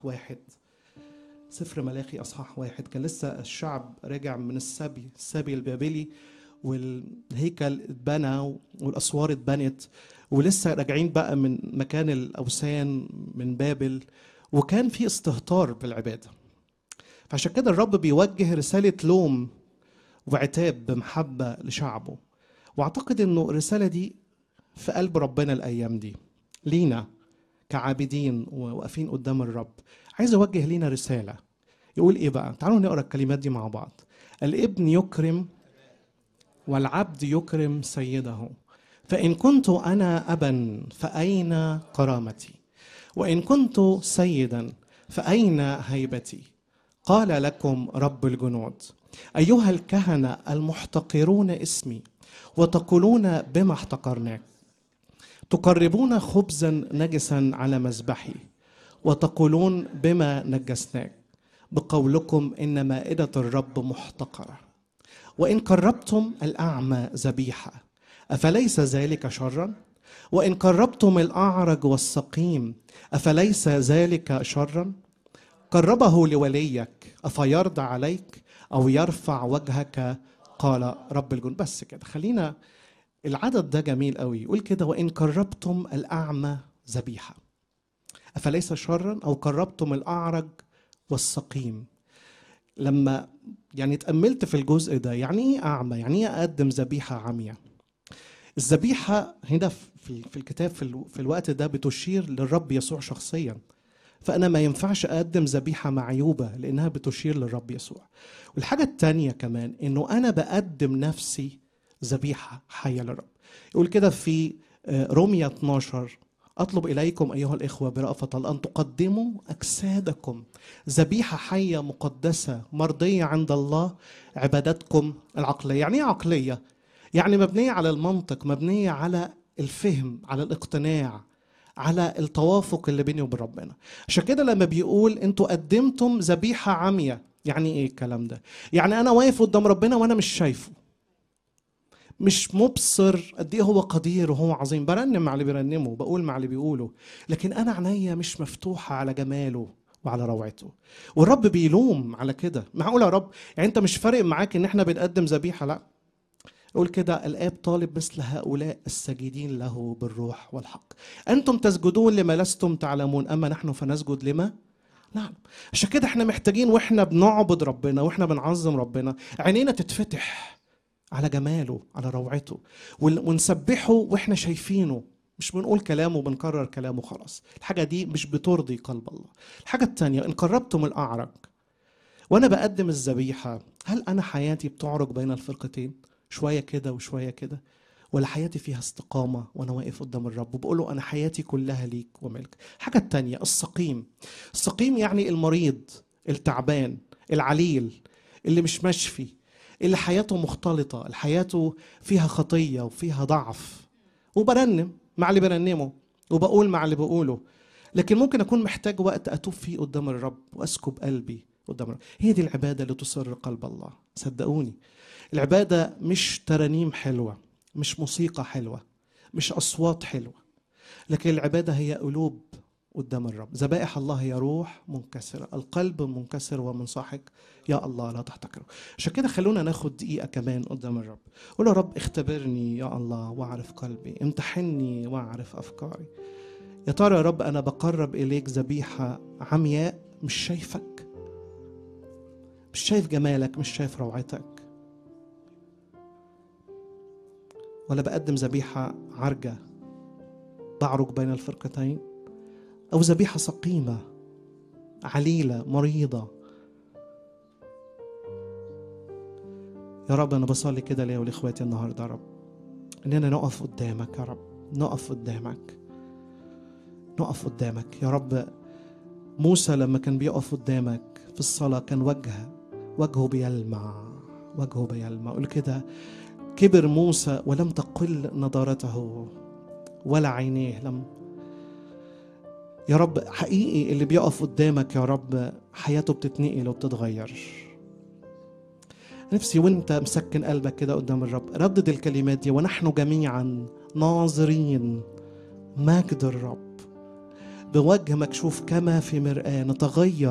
واحد سفر ملاخي اصحاح واحد كان لسه الشعب راجع من السبي السبي البابلي والهيكل اتبنى والاسوار اتبنت ولسه راجعين بقى من مكان الاوثان من بابل وكان في استهتار بالعباده فعشان كده الرب بيوجه رساله لوم وعتاب بمحبه لشعبه واعتقد انه الرساله دي في قلب ربنا الايام دي لينا كعابدين وواقفين قدام الرب عايز اوجه لينا رساله يقول ايه بقى تعالوا نقرا الكلمات دي مع بعض الابن يكرم والعبد يكرم سيده فان كنت انا ابا فاين كرامتي وان كنت سيدا فاين هيبتي قال لكم رب الجنود ايها الكهنه المحتقرون اسمي وتقولون بما احتقرناك تقربون خبزا نجسا على مذبحي وتقولون بما نجسناك بقولكم ان مائده الرب محتقره وان قربتم الاعمى ذبيحه افليس ذلك شرا وان قربتم الاعرج والسقيم افليس ذلك شرا قربه لوليك افيرضى عليك او يرفع وجهك قال رب الجند بس كده خلينا العدد ده جميل قوي يقول كده وان قربتم الاعمى ذبيحه افليس شرا او قربتم الاعرج والسقيم لما يعني اتاملت في الجزء ده يعني ايه اعمى يعني ايه اقدم ذبيحه عمياء الذبيحه هنا في في الكتاب في, في الوقت ده بتشير للرب يسوع شخصيا فانا ما ينفعش اقدم ذبيحه معيوبه لانها بتشير للرب يسوع والحاجه الثانيه كمان انه انا بقدم نفسي ذبيحه حيه للرب يقول كده في روميا 12 اطلب اليكم ايها الاخوه برأفه الله ان تقدموا اجسادكم ذبيحه حيه مقدسه مرضيه عند الله عبادتكم العقليه يعني ايه عقليه يعني مبنيه على المنطق مبنيه على الفهم على الاقتناع على التوافق اللي بيني وبين ربنا عشان كده لما بيقول انتوا قدمتم ذبيحه عمية يعني ايه الكلام ده يعني انا واقف قدام ربنا وانا مش شايفه مش مبصر قد ايه هو قدير وهو عظيم برنم مع اللي بيرنمه بقول مع اللي بيقوله لكن انا عينيا مش مفتوحه على جماله وعلى روعته والرب بيلوم على كده معقول يا رب يعني انت مش فارق معاك ان احنا بنقدم ذبيحه لا يقول كده الآب طالب مثل هؤلاء الساجدين له بالروح والحق أنتم تسجدون لما لستم تعلمون أما نحن فنسجد لما نعلم عشان كده احنا محتاجين واحنا بنعبد ربنا واحنا بنعظم ربنا عينينا تتفتح على جماله على روعته ونسبحه واحنا شايفينه مش بنقول كلامه وبنكرر كلامه خلاص الحاجة دي مش بترضي قلب الله الحاجة التانية إن قربتم الأعرج وأنا بقدم الذبيحة هل أنا حياتي بتعرج بين الفرقتين شوية كده وشوية كده ولا حياتي فيها استقامة وأنا واقف قدام الرب وبقول له أنا حياتي كلها ليك وملك حاجة التانية السقيم السقيم يعني المريض التعبان العليل اللي مش مشفي اللي حياته مختلطة اللي حياته فيها خطية وفيها ضعف وبرنم مع اللي برنمه وبقول مع اللي بقوله لكن ممكن أكون محتاج وقت أتوب فيه قدام الرب وأسكب قلبي قدام الرب هي دي العبادة اللي تسر قلب الله صدقوني العبادة مش ترانيم حلوة مش موسيقى حلوة مش أصوات حلوة لكن العبادة هي قلوب قدام الرب ذبائح الله هي روح منكسرة القلب منكسر ومنصحك يا الله لا تحتقره عشان كده خلونا ناخد دقيقة كمان قدام الرب قول يا رب اختبرني يا الله واعرف قلبي امتحني واعرف أفكاري يا ترى يا رب أنا بقرب إليك ذبيحة عمياء مش شايفك مش شايف جمالك مش شايف روعتك ولا بقدم ذبيحة عرجة بعرج بين الفرقتين أو ذبيحة سقيمة عليلة مريضة يا رب أنا بصلي كده ليا ولإخواتي النهاردة يا رب إننا نقف قدامك يا رب نقف قدامك نقف قدامك يا رب موسى لما كان بيقف قدامك في الصلاة كان وجهه وجهه بيلمع وجهه بيلمع قول كده كبر موسى ولم تقل نضارته ولا عينيه لم يا رب حقيقي اللي بيقف قدامك يا رب حياته بتتنقل وبتتغير نفسي وانت مسكن قلبك كده قدام الرب ردد الكلمات دي ونحن جميعا ناظرين مجد الرب بوجه مكشوف كما في مرآة نتغير